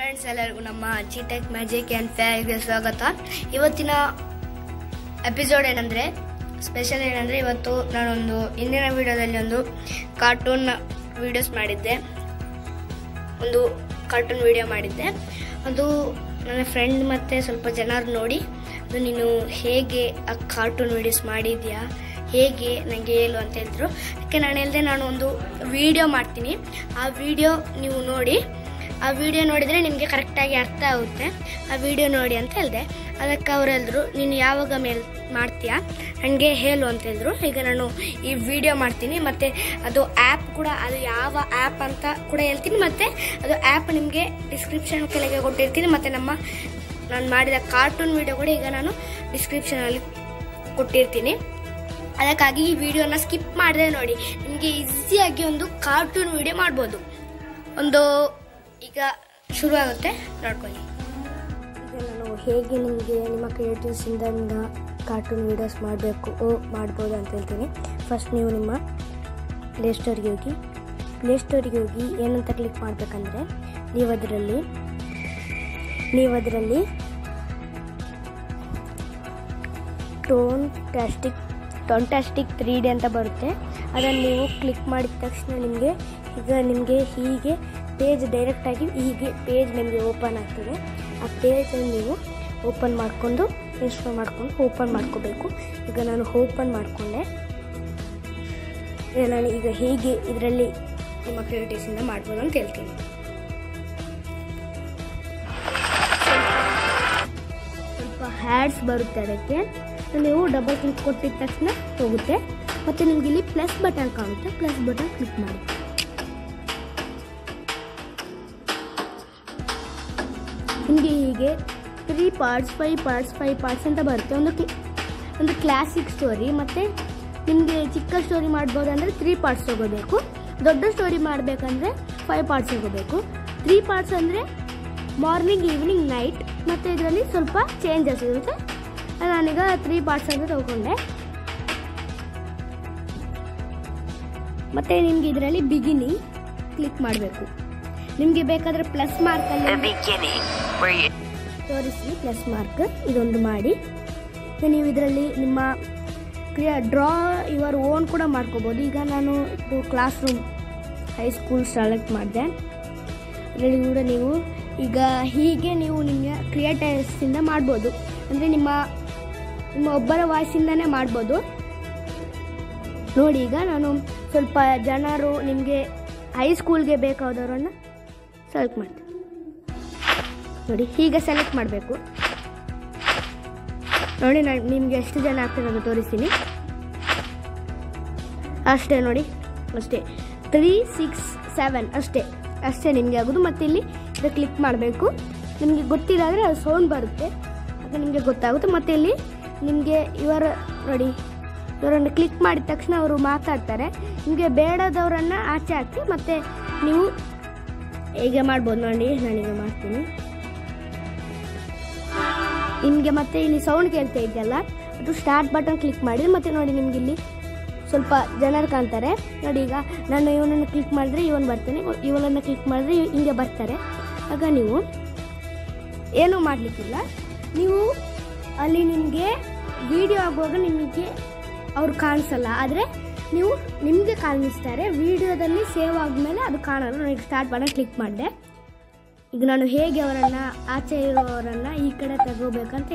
Friends ಎಲ್ಲರಿಗೂ ನಮ್ಮ G tech magic and ಫ್ಯಾಗೆ ಸ್ವಾಗತ ಇವತ್ತಿನ ಎಪಿಸೋಡ್ ಏನಂದರೆ ಸ್ಪೆಷಲ್ ಏನಂದರೆ ಇವತ್ತು ನಾನೊಂದು ಹಿಂದಿನ ವಿಡಿಯೋದಲ್ಲಿ ಒಂದು ಕಾರ್ಟೂನ್ ವಿಡಿಯೋಸ್ ಮಾಡಿದ್ದೆ ಒಂದು ಕಾರ್ಟೂನ್ ವಿಡಿಯೋ ಮಾಡಿದ್ದೆ ಅದು ನನ್ನ ಫ್ರೆಂಡ್ ಮತ್ತು ಸ್ವಲ್ಪ ಜನರು ನೋಡಿ ಅದು ನೀನು ಹೇಗೆ ಆ ಕಾರ್ಟೂನ್ ವಿಡಿಯೋಸ್ ಮಾಡಿದ್ಯಾ ಹೇಗೆ ನನಗೆ ಹೇಳು ಅಂತ ಹೇಳಿದ್ರು ಅದಕ್ಕೆ ನಾನು ಹೇಳಿದೆ ನಾನು ಒಂದು ವಿಡಿಯೋ ಮಾಡ್ತೀನಿ ಆ ವಿಡಿಯೋ ನೀವು ನೋಡಿ ಆ ವಿಡಿಯೋ ನೋಡಿದರೆ ನಿಮಗೆ ಕರೆಕ್ಟಾಗಿ ಅರ್ಥ ಆಗುತ್ತೆ ಆ ವಿಡಿಯೋ ನೋಡಿ ಅಂತ ಹೇಳಿದೆ ಅದಕ್ಕೆ ಅವ್ರು ಹೇಳಿದ್ರು ನೀನು ಯಾವಾಗ ಮೇಲ್ ಮಾಡ್ತೀಯಾ ನನಗೆ ಹೇಳು ಅಂತ ಹೇಳಿದ್ರು ಈಗ ನಾನು ಈ ವಿಡಿಯೋ ಮಾಡ್ತೀನಿ ಮತ್ತು ಅದು ಆ್ಯಪ್ ಕೂಡ ಅದು ಯಾವ ಆ್ಯಪ್ ಅಂತ ಕೂಡ ಹೇಳ್ತೀನಿ ಮತ್ತು ಅದು ಆ್ಯಪ್ ನಿಮಗೆ ಡಿಸ್ಕ್ರಿಪ್ಷನ್ ಕೆಳಗೆ ಕೊಟ್ಟಿರ್ತೀನಿ ಮತ್ತು ನಮ್ಮ ನಾನು ಮಾಡಿದ ಕಾರ್ಟೂನ್ ವಿಡಿಯೋ ಕೂಡ ಈಗ ನಾನು ಡಿಸ್ಕ್ರಿಪ್ಷನಲ್ಲಿ ಕೊಟ್ಟಿರ್ತೀನಿ ಅದಕ್ಕಾಗಿ ಈ ವಿಡಿಯೋನ ಸ್ಕಿಪ್ ಮಾಡದೆ ನೋಡಿ ನಿಮಗೆ ಈಸಿಯಾಗಿ ಒಂದು ಕಾರ್ಟೂನ್ ವಿಡಿಯೋ ಮಾಡ್ಬೋದು ಒಂದು ಈಗ ಶುರು ಆಗುತ್ತೆ ನೋಡ್ಕೊಳ್ಳಿ ಈಗ ನಾನು ಹೇಗೆ ನಿಮಗೆ ನಿಮ್ಮ ಕ್ರಿಯೇಟಿವ್ಸಿಂದ ಕಾರ್ಟೂನ್ ವಿಡಿಯೋಸ್ ಮಾಡಬೇಕು ಮಾಡ್ಬೋದು ಅಂತ ಹೇಳ್ತೀನಿ ಫಸ್ಟ್ ನೀವು ನಿಮ್ಮ ಪ್ಲೇಸ್ಟೋರಿಗೆ ಹೋಗಿ ಪ್ಲೇಸ್ಟೋರಿಗೆ ಹೋಗಿ ಏನಂತ ಕ್ಲಿಕ್ ಮಾಡಬೇಕಂದ್ರೆ ನೀವು ಅದರಲ್ಲಿ ನೀವು ಅದರಲ್ಲಿ Toontastic Toontastic three D ಅಂತ ಬರುತ್ತೆ ಅದನ್ನು ನೀವು ಕ್ಲಿಕ್ ಮಾಡಿದ ತಕ್ಷಣ ನಿಮಗೆ ಈಗ ನಿಮಗೆ ಹೀಗೆ ಪೇಜ್ ಡೈರೆಕ್ಟಾಗಿ ಹೀಗೆ ಪೇಜ್ ನಿಮಗೆ ಓಪನ್ ಆಗ್ತದೆ ಆ ಪೇಜನ್ನು ನೀವು ಓಪನ್ ಮಾಡಿಕೊಂಡು ಇನ್ಸ್ಟಾಲ್ ಮಾಡಿಕೊಂಡು ಓಪನ್ ಮಾಡ್ಕೋಬೇಕು ಈಗ ನಾನು ಓಪನ್ ಮಾಡಿಕೊಂಡೆ ಈಗ ನಾನು ಈಗ ಹೇಗೆ ಇದರಲ್ಲಿ ನಿಮ್ಮ ಕ್ರಿಯೇಟಿವ್ಸಿಂದ ಮಾಡ್ಬೋದು ಅಂತ ಹೇಳ್ತೀನಿ ಸ್ವಲ್ಪ ಹ್ಯಾಡ್ಸ್ ಬರುತ್ತೆ ಅದಕ್ಕೆ ನೀವು ಡಬಲ್ ಕ್ಲಿಕ್ ಕೊಟ್ಟಿದ ತಕ್ಷಣ ಹೋಗುತ್ತೆ ಮತ್ತು ನಿಮ್ಗೆ ಇಲ್ಲಿ ಪ್ಲಸ್ ಬಟನ್ ಕಾಣುತ್ತೆ ಪ್ಲಸ್ ಬಟನ್ ಕ್ಲಿಕ್ ಮಾಡಿ ನಿಮಗೆ ಹೀಗೆ three parts five parts five parts ಅಂತ ಬರುತ್ತೆ ಒಂದು ಕ್ಲಿ ಒಂದು ಕ್ಲಾಸಿಕ್ ಸ್ಟೋರಿ ಮತ್ತು ನಿಮಗೆ ಚಿಕ್ಕ ಸ್ಟೋರಿ ಮಾಡ್ಬೋದು ಅಂದರೆ ತ್ರೀ ಪಾರ್ಟ್ಸ್ ತಗೋಬೇಕು ದೊಡ್ಡ ಸ್ಟೋರಿ ಮಾಡಬೇಕಂದ್ರೆ ಫೈವ್ ಪಾರ್ಟ್ಸ್ ತಗೋಬೇಕು ತ್ರೀ ಪಾರ್ಟ್ಸ್ ಅಂದರೆ ಮಾರ್ನಿಂಗ್ ಈವ್ನಿಂಗ್ ನೈಟ್ ಮತ್ತು ಇದರಲ್ಲಿ ಸ್ವಲ್ಪ ಚೇಂಜಸ್ ಇರುತ್ತೆ ನಾನೀಗ ತ್ರೀ ಪಾರ್ಟ್ಸ್ ಅಂತ ತಗೊಂಡೆ ಮತ್ತು ನಿಮ್ಗೆ ಇದರಲ್ಲಿ ಬಿಗಿನಿಂಗ್ ಕ್ಲಿಕ್ ಮಾಡಬೇಕು ನಿಮಗೆ ಬೇಕಾದರೆ ಪ್ಲಸ್ ಮಾರ್ಕಲ್ಲಿ the beginning, where you ತೋರಿಸಿ ಪ್ಲಸ್ ಮಾರ್ಕ್ ಇದೊಂದು ಮಾಡಿ ಈಗ ನೀವು ಇದರಲ್ಲಿ ನಿಮ್ಮ ಕ್ರಿಯಾ ಡ್ರಾ ಯುವರ್ ಓನ್ ಕೂಡ ಮಾಡ್ಕೋಬೋದು ಈಗ ನಾನು ಇದು ಕ್ಲಾಸ್ ರೂಮ್ ಹೈಸ್ಕೂಲ್ ಸೆಲೆಕ್ಟ್ ಮಾಡಿದೆ ಇದರಲ್ಲಿ ಕೂಡ ನೀವು ಈಗ ಹೀಗೆ ನೀವು ನಿಮಗೆ ಕ್ರಿಯೇಟರ್ಸಿಂದ ಮಾಡ್ಬೋದು ಅಂದರೆ ನಿಮ್ಮ ನಿಮ್ಮ ಒಬ್ಬರ ವಾಯ್ಸಿಂದನೇ ಮಾಡ್ಬೋದು ನೋಡಿ ಈಗ ನಾನು ಸ್ವಲ್ಪ ಜನರು ನಿಮಗೆ ಹೈಸ್ಕೂಲ್ಗೆ ಬೇಕಾದವರನ್ನು ಸೆಲೆಕ್ಟ್ ಮಾಡ್ತೀನಿ ನೋಡಿ ಹೀಗೆ ಸೆಲೆಕ್ಟ್ ಮಾಡಬೇಕು ನೋಡಿ ನಾನು ನಿಮಗೆ ಎಷ್ಟು ಜನ ಆಗ್ತದೆ ಅಂತ ತೋರಿಸ್ತೀನಿ ಅಷ್ಟೇ ನೋಡಿ ಅಷ್ಟೇ ತ್ರೀ ಸಿಕ್ಸ್ ಸೆವೆನ್ ಅಷ್ಟೇ ಅಷ್ಟೇ ನಿಮಗೆ ಆಗೋದು ಮತ್ತು ಇಲ್ಲಿ ಇದು ಕ್ಲಿಕ್ ಮಾಡಬೇಕು ನಿಮಗೆ ಗೊತ್ತಿಲ್ಲ ಅಂದರೆ ಅದು ಸೌಂಡ್ ಬರುತ್ತೆ ಅದು ನಿಮಗೆ ಗೊತ್ತಾಗುತ್ತೆ ಮತ್ತು ಇಲ್ಲಿ ನಿಮಗೆ ಇವರ ನೋಡಿ ಇವರನ್ನು ಕ್ಲಿಕ್ ಮಾಡಿದ ತಕ್ಷಣ ಅವರು ಮಾತಾಡ್ತಾರೆ ನಿಮಗೆ ಬೇಡದವರನ್ನು ಆಚೆ ಹಾಕಿ ಮತ್ತು ನೀವು ಹೇಗೆ ಮಾಡ್ಬೋದು ನೋಡಿ ನಾನೀಗ ಮಾಡ್ತೀನಿ ನಿಮಗೆ ಮತ್ತೆ ಇಲ್ಲಿ ಸೌಂಡ್ ಕೇಳ್ತಾ ಇದೆಯಲ್ಲ ಅದು ಸ್ಟಾರ್ಟ್ ಬಟನ್ ಕ್ಲಿಕ್ ಮಾಡಿ ಮತ್ತೆ ನೋಡಿ ನಿಮ್ಗೆ ಇಲ್ಲಿ ಸ್ವಲ್ಪ ಜನರು ಕಾಣ್ತಾರೆ ನೋಡಿ ಈಗ ನಾನು ಇವನನ್ನು ಕ್ಲಿಕ್ ಮಾಡಿದ್ರೆ ಇವನು ಬರ್ತಾನೆ ಇವನನ್ನು ಕ್ಲಿಕ್ ಮಾಡಿದ್ರೆ ಇವ್- ಹಿಂಗೆ ಬರ್ತಾರೆ ಆಗ ನೀವು ಏನೂ ಮಾಡಲಿಕ್ಕಿಲ್ಲ ನೀವು ಅಲ್ಲಿ ನಿಮಗೆ ವಿಡಿಯೋ ಆಗುವಾಗ ನಿಮಗೆ ಅವ್ರು ಕಾಣಿಸಲ್ಲ ಆದರೆ ನೀವು ನಿಮಗೆ ಕಾಣಿಸ್ತಾರೆ ವಿಡಿಯೋದಲ್ಲಿ ಸೇವ್ ಆದಮೇಲೆ ಅದು ಕಾಣಲ್ಲ ನಾನು ಸ್ಟಾರ್ಟ್ ಬಟನ್ ಕ್ಲಿಕ್ ಮಾಡಿದೆ ಈಗ ನಾನು ಹೇಗೆ ಅವರನ್ನು ಆಚೆ ಇರೋರನ್ನು ಈ ಕಡೆ ತಗೋಬೇಕಂತ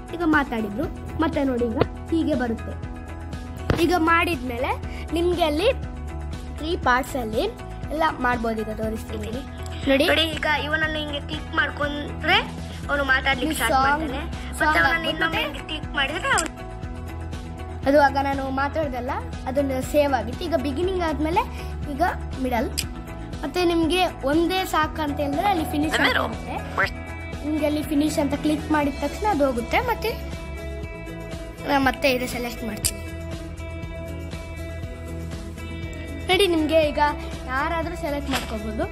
ಈಗ ಮಾತಾಡಿದ್ರು ಮತ್ತೆ ನೋಡಿ ಈಗ ಹೀಗೆ ಬರುತ್ತೆ ಈಗ ಮಾಡಿದ್ಮೇಲೆ ನಿಮಗೆ ಅಲ್ಲಿ ತ್ರೀ ಪಾರ್ಟ್ಸಲ್ಲಿ ಎಲ್ಲ ಮಾಡ್ಬೋದು ಈಗ ತೋರಿಸ್ತೀನಿ ನೋಡಿ ನೋಡಿ ಈಗ ಇವನನ್ನು ಹಿಂಗೆ ಕ್ಲಿಕ್ ಮಾಡ್ಕೊಂಡ್ರೆ ಅವನು ಮಾತಾಡ್ಲಿಕ್ಕೆ ಸ್ಟಾರ್ಟ್ ಮಾಡ್ತಾನೆ ಮತ್ತೆ ಅವನನ್ನು ಇನ್ನೊಮ್ಮೆ ಕ್ಲಿಕ್ ಮಾಡಿದ್ರೆ ಅವನು ಅದು ಆಗ ನಾನು ಮಾತಾಡ್ದಲ್ಲ ಅದೊಂದು ಸೇವ್ ಆಗಿತ್ತು ಈಗ ಬಿಗಿನಿಂಗ್ ಆದ್ಮೇಲೆ ಈಗ ಮಿಡಲ್ ಮತ್ತೆ ನಿಮಗೆ ಒಂದೇ ಸಾಕು ಅಂತ ಹೇಳಿದ್ರೆ ಅಲ್ಲಿ ಫಿನಿಶ್ The middle. ಆಗುತ್ತೆ Where ನಿಮಗೆ ಅಲ್ಲಿ ಫಿನಿಶ್ ಅಂತ ಕ್ಲಿಕ್ ಮಾಡಿದ ತಕ್ಷಣ ಅದು ಹೋಗುತ್ತೆ ಮತ್ತೆ ನಾನು ಮತ್ತೆ ಇದು ಸೆಲೆಕ್ಟ್ ಮಾಡ್ತೀನಿ ನೋಡಿ ನಿಮಗೆ ಈಗ ಯಾರಾದರೂ ಸೆಲೆಕ್ಟ್ ಮಾಡ್ಕೋಬೋದು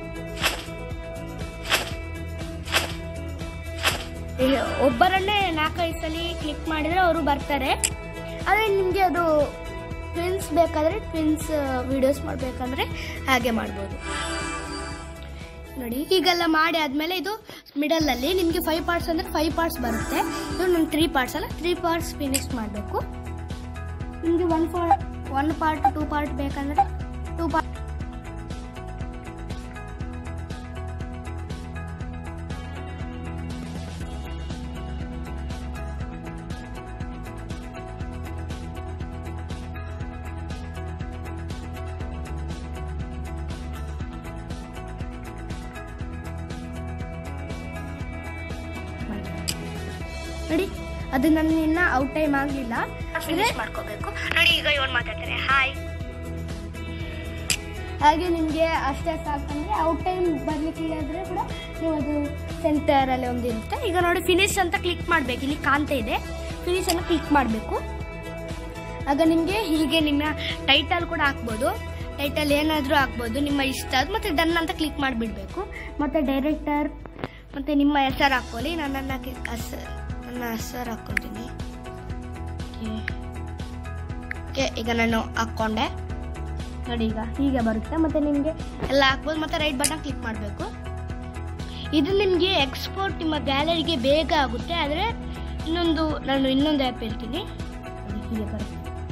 ಈಗ ಒಬ್ಬರನ್ನೇ ನಾಲ್ಕೈದು ಸಲ ಕ್ಲಿಕ್ ಮಾಡಿದರೆ ಅವರು ಬರ್ತಾರೆ ಆದರೆ ನಿಮಗೆ ಅದು ಟ್ವಿನ್ಸ್ ಬೇಕಾದರೆ ಟ್ವಿನ್ಸ್ ವಿಡಿಯೋಸ್ ಮಾಡಬೇಕಂದ್ರೆ ಹಾಗೆ ಮಾಡ್ಬೋದು ನೋಡಿ ಹೀಗೆಲ್ಲ ಮಾಡಿ ಆದಮೇಲೆ ಇದು ಮಿಡಲಲ್ಲಿ ನಿಮಗೆ ಫೈವ್ ಪಾರ್ಟ್ಸ್ ಅಂದರೆ ಫೈವ್ ಪಾರ್ಟ್ಸ್ ಬರುತ್ತೆ ಇದು ನನ್ನ ತ್ರೀ ಪಾರ್ಟ್ಸ್ ಅಲ್ಲ ತ್ರೀ ಪಾರ್ಟ್ಸ್ ಫಿನಿಶ್ ಮಾಡಬೇಕು ನಿಮಗೆ one for one part two part ಬೇಕಂದ್ರೆ ಟೂ ಪಾರ್ಟ್ ನೋಡಿ ಅದು ನನ್ನ ಇನ್ನ ಔಟ್ ಟೈಮ್ ಆಗಲಿಲ್ಲ ಫಿನಿಶ್ ಮಾಡ್ಕೋಬೇಕು ನೋಡಿ ಈಗ ಇವನು ಮಾತಾಡ್ತಾರೆ ಹಾಯ್ ಹಾಗೆ ನಿಮಗೆ ಅಷ್ಟೇ ಸಾಕಂದ್ರೆ ಔಟ್ ಟೈಮ್ ಬರ್ಲಿಕ್ಕೆ ಇಲ್ಲದ್ರೆ ಕೂಡ ನೀವು ಅದು ಸೆಂಟರಲ್ಲಿ ಒಂದು ಇರುತ್ತೆ ಈಗ ನೋಡಿ ಫಿನಿಶ್ ಅಂತ ಕ್ಲಿಕ್ ಮಾಡಬೇಕು ಇಲ್ಲಿ ಕಾಣ್ತಾ ಇದೆ ಫಿನಿಶ್ ಅನ್ನು ಕ್ಲಿಕ್ ಮಾಡಬೇಕು ಆಗ ನಿಮಗೆ ಹೀಗೆ ನಿಮ್ಮ ಟೈಟಲ್ ಕೂಡ ಹಾಕ್ಬೋದು ಟೈಟಲ್ ಏನಾದರೂ ಹಾಕ್ಬೋದು ನಿಮ್ಮ ಇಷ್ಟ ಅದು ಮತ್ತು ಡನ್ ಅಂತ ಕ್ಲಿಕ್ ಮಾಡಿಬಿಡಬೇಕು ಮತ್ತು ಡೈರೆಕ್ಟರ್ ಮತ್ತು ನಿಮ್ಮ ಹೆಸರು ಹಾಕ್ಕೊಳ್ಳಿ ನಾನು ನನ್ನ ಕಿ- ಹೆಸ- ನನ್ನ ಹೆಸರು ಹಾಕ್ಕೊತೀನಿ ಓಕೆ ಈಗ ನಾನು ಹಾಕ್ಕೊಂಡೆ ನೋಡಿ ಈಗ ಹೀಗೆ ಬರುತ್ತೆ ಮತ್ತು ನಿಮಗೆ ಎಲ್ಲ ಹಾಕ್ಬೋದು ಮತ್ತು ರೈಟ್ ಬಟನ್ ಕ್ಲಿಕ್ ಮಾಡಬೇಕು ಇದು ನಿಮಗೆ ಎಕ್ಸ್ಪೋರ್ಟ್ ನಿಮ್ಮ ಗ್ಯಾಲರಿಗೆ ಬೇಗ ಆಗುತ್ತೆ ಆದರೆ ಇನ್ನೊಂದು ನಾನು ಇನ್ನೊಂದು ಆ್ಯಪ್ ಹೇಳ್ತೀನಿ ನೋಡಿ ಹೀಗೆ ಬರುತ್ತೆ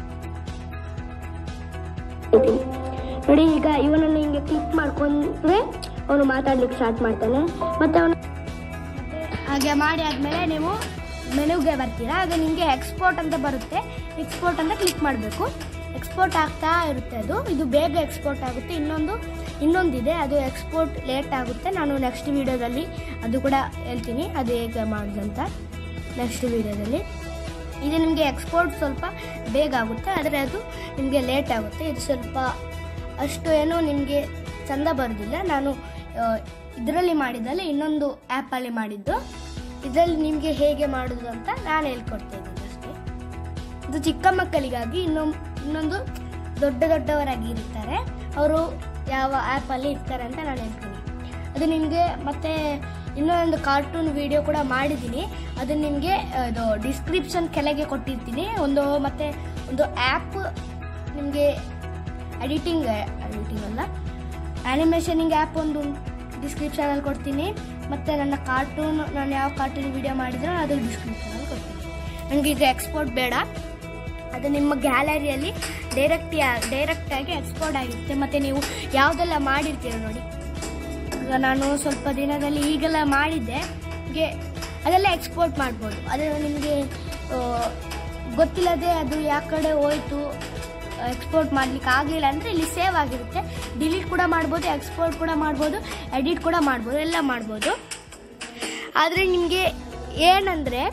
ನೋಡಿ ಈಗ ಇವನನ್ನು ಹಿಂಗೆ ಕ್ಲಿಕ್ ಮಾಡ್ಕೊಂಡ್ರೆ ಅವನು ಮಾತಾಡ್ಲಿಕ್ಕೆ ಸ್ಟಾರ್ಟ್ ಮಾಡ್ತಾನೆ ಮತ್ತೆ ಅವನು ಹಾಗೆ ಮಾಡಿ ಆದಮೇಲೆ ನೀವು ಮೆನುಗೆ ಬರ್ತೀರಾ ಆಗ ನಿಮಗೆ ಎಕ್ಸ್ಪೋರ್ಟ್ ಅಂತ ಬರುತ್ತೆ ಎಕ್ಸ್ಪೋರ್ಟ್ ಅಂತ ಕ್ಲಿಕ್ ಮಾಡಬೇಕು ಎಕ್ಸ್ಪೋರ್ಟ್ ಆಗ್ತಾ ಇರುತ್ತೆ ಅದು ಇದು ಬೇಗ ಎಕ್ಸ್ಪೋರ್ಟ್ ಆಗುತ್ತೆ ಇನ್ನೊಂದು ಇನ್ನೊಂದಿದೆ ಅದು ಎಕ್ಸ್ಪೋರ್ಟ್ ಲೇಟ್ ಆಗುತ್ತೆ ನಾನು ನೆಕ್ಸ್ಟ್ ವೀಡಿಯೋದಲ್ಲಿ ಅದು ಕೂಡ ಹೇಳ್ತೀನಿ ಅದು ಹೇಗೆ ಮಾಡೋದಂತ ನೆಕ್ಸ್ಟ್ ವೀಡಿಯೋದಲ್ಲಿ ಇದು ನಿಮಗೆ ಎಕ್ಸ್ಪೋರ್ಟ್ ಸ್ವಲ್ಪ ಬೇಗ ಆಗುತ್ತೆ ಆದರೆ ಅದು ನಿಮಗೆ ಲೇಟ್ ಆಗುತ್ತೆ ಇದು ಸ್ವಲ್ಪ ಅಷ್ಟು ಏನೋ ನಿಮಗೆ ಚಂದ ಬರೋದಿಲ್ಲ ನಾನು ಇದರಲ್ಲಿ ಮಾಡಿದ್ದಲ್ಲಿ ಇನ್ನೊಂದು ಆ್ಯಪಲ್ಲಿ ಮಾಡಿದ್ದು ಇದರಲ್ಲಿ ನಿಮಗೆ ಹೇಗೆ ಮಾಡೋದು ಅಂತ ನಾನು ಹೇಳ್ಕೊಡ್ತಾ ಇದ್ದೀನಿ ಅಷ್ಟೇ ಇದು ಚಿಕ್ಕ ಮಕ್ಕಳಿಗಾಗಿ ಇನ್ನೊಂದು ಇನ್ನೊಂದು ದೊಡ್ಡ ದೊಡ್ಡವರಾಗಿ ಇರ್ತಾರೆ ಅವರು ಯಾವ ಆ್ಯಪಲ್ಲಿ ಇರ್ತಾರೆ ಅಂತ ನಾನು ಹೇಳ್ತೀನಿ ಅದು ನಿಮಗೆ ಮತ್ತೆ ಇನ್ನೊಂದು ಕಾರ್ಟೂನ್ ವಿಡಿಯೋ ಕೂಡ ಮಾಡಿದ್ದೀನಿ ಅದು ನಿಮಗೆ ಇದು ಡಿಸ್ಕ್ರಿಪ್ಷನ್ ಕೆಳಗೆ ಕೊಟ್ಟಿರ್ತೀನಿ ಒಂದು ಮತ್ತೆ ಒಂದು ಆ್ಯಪ್ ನಿಮಗೆ ಎಡಿಟಿಂಗ್ ಎಡಿಟಿಂಗ್ ಅಲ್ಲ ಆ್ಯನಿಮೇಷನಿಂಗ್ ಆ್ಯಪ್ ಒಂದು ಡಿಸ್ಕ್ರಿಪ್ಷನಲ್ಲಿ ಕೊಡ್ತೀನಿ ಮತ್ತು ನನ್ನ ಕಾರ್ಟೂನ್ ನಾನು ಯಾವ ಕಾರ್ಟೂನ್ ವಿಡಿಯೋ ಮಾಡಿದ್ರೋ ಅದು ಡಿಸ್ಕ್ರಿಪ್ಷನಲ್ಲಿ ಕೊಡ್ತೀನಿ ನನಗೆ ಈಗ ಎಕ್ಸ್ಪೋರ್ಟ್ ಬೇಡ ಅದು ನಿಮ್ಮ ಗ್ಯಾಲರಿಯಲ್ಲಿ ಡೈರೆಕ್ಟ್ ಡೈರೆಕ್ಟಾಗಿ ಎಕ್ಸ್ಪೋರ್ಟ್ ಆಗಿರುತ್ತೆ ಮತ್ತು ನೀವು ಯಾವುದೆಲ್ಲ ಮಾಡಿರ್ತೀರ ನೋಡಿ ಈಗ ನಾನು ಸ್ವಲ್ಪ ದಿನದಲ್ಲಿ ಈಗೆಲ್ಲ ಮಾಡಿದ್ದೆ ಹೀಗೆ ಅದೆಲ್ಲ ಎಕ್ಸ್ಪೋರ್ಟ್ ಮಾಡ್ಬೋದು ಆದರೆ ನಿಮಗೆ ಗೊತ್ತಿಲ್ಲದೆ ಅದು ಯಾವ ಕಡೆ ಹೋಯ್ತು ಎಕ್ಸ್ಪೋರ್ಟ್ ಮಾಡ್ಲಿಕ್ಕೆ ಆಗಲಿಲ್ಲ ಅಂದರೆ ಇಲ್ಲಿ ಸೇವ್ ಆಗಿರುತ್ತೆ ಡಿಲೀಟ್ ಕೂಡ ಮಾಡ್ಬೋದು ಎಕ್ಸ್ಪೋರ್ಟ್ ಕೂಡ ಮಾಡ್ಬೋದು ಎಡಿಟ್ ಕೂಡ ಮಾಡ್ಬೋದು ಎಲ್ಲ ಮಾಡ್ಬೋದು ಆದರೆ ನಿಮಗೆ ಏನಂದರೆ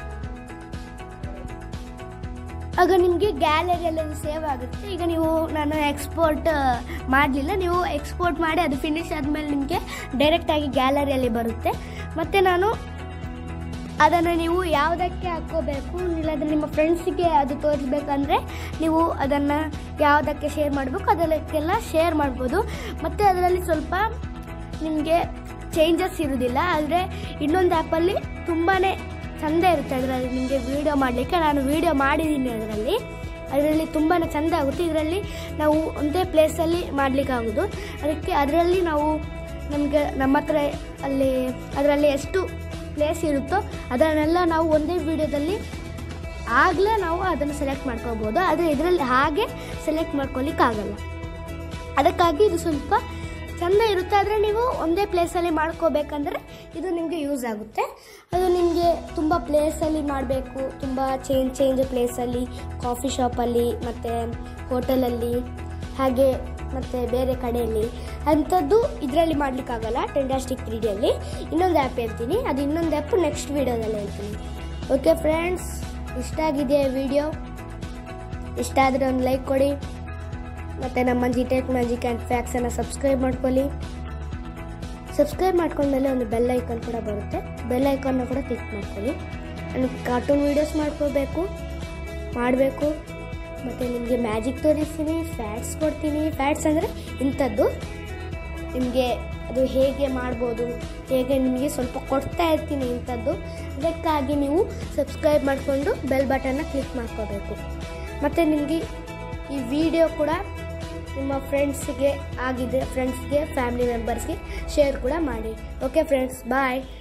ಆಗ ನಿಮಗೆ ಗ್ಯಾಲರಿಯಲ್ಲಿ ಸೇವ್ ಆಗುತ್ತೆ ಈಗ ನೀವು ನಾನು ಎಕ್ಸ್ಪೋರ್ಟ್ ಮಾಡಲಿಲ್ಲ ನೀವು ಎಕ್ಸ್ಪೋರ್ಟ್ ಮಾಡಿ ಅದು ಫಿನಿಶ್ ಆದಮೇಲೆ ನಿಮಗೆ ಡೈರೆಕ್ಟಾಗಿ ಗ್ಯಾಲರಿಯಲ್ಲಿ ಬರುತ್ತೆ ಮತ್ತು ನಾನು ಅದನ್ನು ನೀವು ಯಾವುದಕ್ಕೆ ಹಾಕ್ಕೋಬೇಕು ಇಲ್ಲಾಂದರೆ ನಿಮ್ಮ ಫ್ರೆಂಡ್ಸಿಗೆ ಅದು ತೋರಿಸ್ಬೇಕಂದ್ರೆ ನೀವು ಅದನ್ನು ಯಾವುದಕ್ಕೆ ಶೇರ್ ಮಾಡಬೇಕು ಅದಕ್ಕೆಲ್ಲ ಶೇರ್ ಮಾಡ್ಬೋದು ಮತ್ತು ಅದರಲ್ಲಿ ಸ್ವಲ್ಪ ನಿಮಗೆ ಚೇಂಜಸ್ ಇರೋದಿಲ್ಲ ಆದರೆ ಇನ್ನೊಂದು ಆ್ಯಪಲ್ಲಿ ತುಂಬಾ ಚಂದ ಇರುತ್ತೆ ಅದರಲ್ಲಿ ನಿಮಗೆ ವೀಡಿಯೋ ಮಾಡಲಿಕ್ಕೆ ನಾನು ವೀಡಿಯೋ ಮಾಡಿದ್ದೀನಿ ಅದರಲ್ಲಿ ಅದರಲ್ಲಿ ತುಂಬಾ ಚಂದ ಆಗುತ್ತೆ ಇದರಲ್ಲಿ ನಾವು ಒಂದೇ ಪ್ಲೇಸಲ್ಲಿ ಮಾಡಲಿಕ್ಕಾಗೋದು ಅದಕ್ಕೆ ಅದರಲ್ಲಿ ನಾವು ನಮಗೆ ನಮ್ಮ ಹತ್ರ ಅಲ್ಲಿ ಅದರಲ್ಲಿ ಎಷ್ಟು ಪ್ಲೇಸ್ ಇರುತ್ತೋ ಅದನ್ನೆಲ್ಲ ನಾವು ಒಂದೇ ವಿಡಿಯೋದಲ್ಲಿ ಆಗಲೇ ನಾವು ಅದನ್ನು ಸೆಲೆಕ್ಟ್ ಮಾಡ್ಕೋಬೋದು ಆದರೆ ಇದರಲ್ಲಿ ಹಾಗೆ ಸೆಲೆಕ್ಟ್ ಮಾಡ್ಕೊಳ್ಳಿಕ್ಕಾಗಲ್ಲ ಅದಕ್ಕಾಗಿ ಇದು ಸ್ವಲ್ಪ ಚೆಂದ ಇರುತ್ತೆ ಆದರೆ ನೀವು ಒಂದೇ ಪ್ಲೇಸಲ್ಲಿ ಮಾಡ್ಕೋಬೇಕಂದ್ರೆ ಇದು ನಿಮಗೆ ಯೂಸ್ ಆಗುತ್ತೆ ಅದು ನಿಮಗೆ ತುಂಬ ಪ್ಲೇಸಲ್ಲಿ ಮಾಡಬೇಕು ತುಂಬ ಚೇಂಜ್ ಚೇಂಜ್ ಪ್ಲೇಸಲ್ಲಿ ಕಾಫಿ ಶಾಪಲ್ಲಿ ಮತ್ತು ಹೋಟೆಲಲ್ಲಿ ಹಾಗೆ ಮತ್ತು ಬೇರೆ ಕಡೆಯಲ್ಲಿ ಅಂಥದ್ದು ಇದರಲ್ಲಿ ಮಾಡಲಿಕ್ಕಾಗಲ್ಲ ಟೆಂಡಾಸ್ಟಿಕ್ ತ್ರೀ ಡಿಯಲ್ಲಿ ಇನ್ನೊಂದು ಆ್ಯಪ್ ಹೇಳ್ತೀನಿ ಅದು ಇನ್ನೊಂದು ಆ್ಯಪ್ ನೆಕ್ಸ್ಟ್ ವೀಡಿಯೋದಲ್ಲಿ ಹೇಳ್ತೀನಿ ಓಕೆ ಫ್ರೆಂಡ್ಸ್ ಇಷ್ಟ ಆಗಿದೆಯಾ ವಿಡಿಯೋ ಇಷ್ಟ ಆದರೆ ಒಂದು ಲೈಕ್ ಕೊಡಿ ಮತ್ತು ನಮ್ಮ ಜಿ ಟೆಕ್ ಮ್ಯಾಜಿಕ್ ಆ್ಯಂಡ್ ಫ್ಯಾಕ್ಸನ್ನು ಸಬ್ಸ್ಕ್ರೈಬ್ ಮಾಡ್ಕೊಳ್ಳಿ ಸಬ್ಸ್ಕ್ರೈಬ್ ಮಾಡ್ಕೊಂಡ್ಮೇಲೆ ಒಂದು ಬೆಲ್ ಐಕಾನ್ ಕೂಡ ಬರುತ್ತೆ ಬೆಲ್ ಐಕಾನ್ನ ಕೂಡ ಕ್ಲಿಕ್ ಮಾಡ್ಕೊಳ್ಳಿ ನನಗೆ ಕಾರ್ಟೂನ್ ವೀಡಿಯೋಸ್ ಮಾಡ್ಕೋಬೇಕು ಮಾಡಬೇಕು ಮತ್ತು ನಿಮಗೆ ಮ್ಯಾಜಿಕ್ ತೋರಿಸ್ತೀನಿ ಫ್ಯಾಟ್ಸ್ ಕೊಡ್ತೀನಿ ಫ್ಯಾಟ್ಸ್ ಅಂದರೆ ಇಂಥದ್ದು ನಿಮಗೆ ಅದು ಹೇಗೆ ಮಾಡ್ಬೋದು ಹೇಗೆ ನಿಮಗೆ ಸ್ವಲ್ಪ ಕೊಡ್ತಾ ಇರ್ತೀನಿ ಇಂಥದ್ದು ಅದಕ್ಕಾಗಿ ನೀವು ಸಬ್ಸ್ಕ್ರೈಬ್ ಮಾಡಿಕೊಂಡು ಬೆಲ್ ಬಟನ್ನ ಕ್ಲಿಕ್ ಮಾಡ್ಕೋಬೇಕು ಮತ್ತು ನಿಮಗೆ ಈ ವಿಡಿಯೋ ಕೂಡ ನಿಮ್ಮ ಫ್ರೆಂಡ್ಸ್ಗೆ ಆಗಿದೆ ಫ್ರೆಂಡ್ಸ್ಗೆ ಫ್ಯಾಮಿಲಿ ಮೆಂಬರ್ಸ್ಗೆ ಶೇರ್ ಕೂಡ ಮಾಡಿ ಓಕೆ ಫ್ರೆಂಡ್ಸ್ ಬಾಯ್